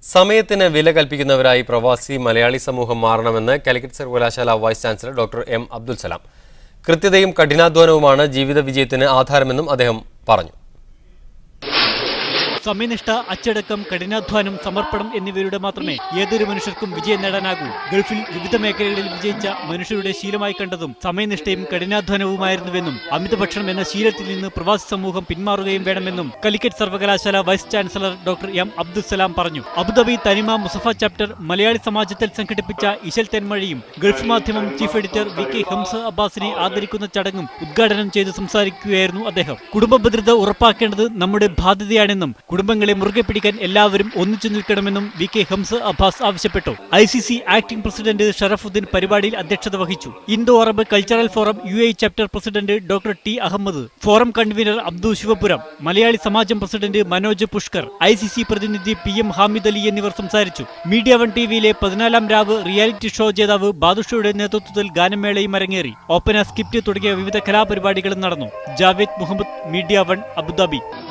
സമയത്തിന് വില കൽപ്പിക്കുന്നവരായി പ്രവാസി മലയാളി സമൂഹം മാറണമെന്ന് കാലിക്കറ്റ് സർവകലാശാല vice chancellor doctor M Abdul Salam കൃത്യതയും കഠിനാധ്വാനവുമാണ് ജീവിത വിജയത്തിന് ആധാരമെന്നും അദ്ദേഹം പറഞ്ഞു സമയനിഷ്ഠ അച്ചടക്കം കഠിനാധ്വാനം സമർപ്പണം എന്നിവയുടെ മാത്രമേ ഏതൊരു മനുഷ്യർക്കും വിജയം നേടാനാകൂ ഗൾഫിൽ വിവിധ മേഖലകളിൽ വിജയിച്ച മനുഷ്യരുടെ ശീലമായി കണ്ടതും സമയനിഷ്ഠയും കഠിനാധ്വാനവുമായിരുന്നുവെന്നും അമിതഭക്ഷണം എന്ന ശീലത്തിൽ നിന്ന് പ്രവാസി സമൂഹം പിന്മാറുകയും വേണമെന്നും കാലിക്കറ്റ് സർവകലാശാല vice chancellor doctor M Abdussalam പറഞ്ഞു Abu Dhabi Thanima Musaffa chapter Malayali സമാജത്തിൽ സംഘടിപ്പിച്ച ഇശൽ തെന്മഴയും Gulf Madhyamam chief editor V K Hamza അബ്ബാസിനെ ആദരിക്കുന്ന ചടങ്ങും ഉദ്ഘാടനം ചെയ്ത് സംസാരിക്കുകയായിരുന്നു അദ്ദേഹം കുടുംബ ഭദ്രത ഉറപ്പാക്കേണ്ടത് നമ്മുടെ ബാധ്യതയാണെന്നും കുടുംബങ്ങളെ മുറുകെ പിടിക്കാൻ എല്ലാവരും ഒന്നിച്ചു നിൽക്കണമെന്നും വി കെ ഹംസ അബ്ബാസ് ആവശ്യപ്പെട്ടു I C C acting president Sharafuddin പരിപാടിയിൽ അധ്യക്ഷത വഹിച്ചു Indo Arab cultural forum U A chapter president doctor T Ahmed forum convener Abdu Sivapuram Malayali Samajam president Manoj Pushkar I C C പ്രതിനിധി പി എം ഹാമിദ് അലി എന്നിവർ സംസാരിച്ചു മീഡിയ വൺ ടിവിയിലെ പതിനാലാം രാവ് റിയാലിറ്റി ഷോ ജേതാവ് ബാദുഷയുടെ നേതൃത്വത്തിൽ ഗാനമേളയും അരങ്ങേറി ഓപ്പന സ്കിപ്റ്റ് തുടങ്ങിയ വിവിധ കലാപരിപാടികളും നടന്നു Javed Muhammad Media One Abu Dhabi